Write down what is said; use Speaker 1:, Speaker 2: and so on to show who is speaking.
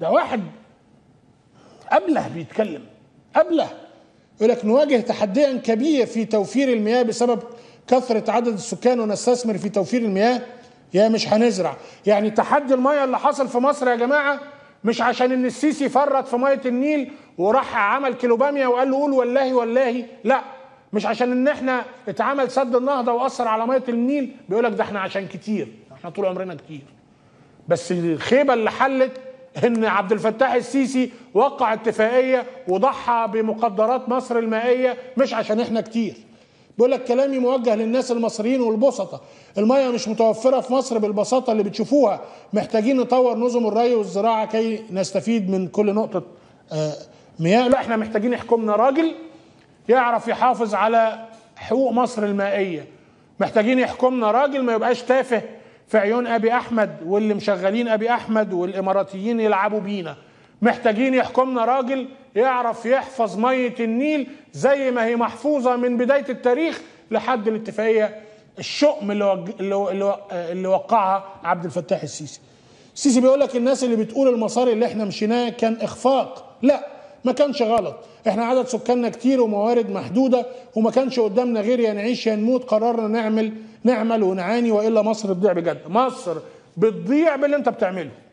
Speaker 1: ده واحد ابله بيتكلم ابله يقول لك نواجه تحديا كبير في توفير المياه بسبب كثره عدد السكان ونستثمر في توفير المياه يا مش هنزرع يعني تحدي المياه اللي حصل في مصر يا جماعه مش عشان ان السيسي فرط في ميه النيل وراح عمل كيلو باميه وقال له قول والله والله لا مش عشان ان احنا اتعمل سد النهضه واثر على ميه النيل بيقول لك ده احنا عشان كتير احنا طول عمرنا كتير بس الخيبه اللي حلت ان عبد الفتاح السيسي وقع اتفاقيه وضحى بمقدرات مصر المائيه مش عشان احنا كتير بيقول لك كلامي موجه للناس المصريين والبسطة المياه مش متوفرة في مصر بالبساطة اللي بتشوفوها محتاجين نطور نظم الري والزراعة كي نستفيد من كل نقطة آه، مياه لا احنا محتاجين يحكمنا راجل يعرف يحافظ على حقوق مصر المائية محتاجين يحكمنا راجل ما يبقاش تافه في عيون ابي احمد واللي مشغلين ابي احمد والاماراتيين يلعبوا بينا محتاجين يحكمنا راجل يعرف يحفظ ميه النيل زي ما هي محفوظه من بدايه التاريخ لحد الاتفاقيه الشؤم اللي وج... اللي, و... اللي, و... اللي وقعها عبد الفتاح السيسي. السيسي بيقول لك الناس اللي بتقول المسار اللي احنا مشيناه كان اخفاق، لا ما كانش غلط، احنا عدد سكاننا كتير وموارد محدوده وما كانش قدامنا غير يا نعيش يا نموت قررنا نعمل نعمل ونعاني والا مصر تضيع بجد، مصر بتضيع باللي انت بتعمله.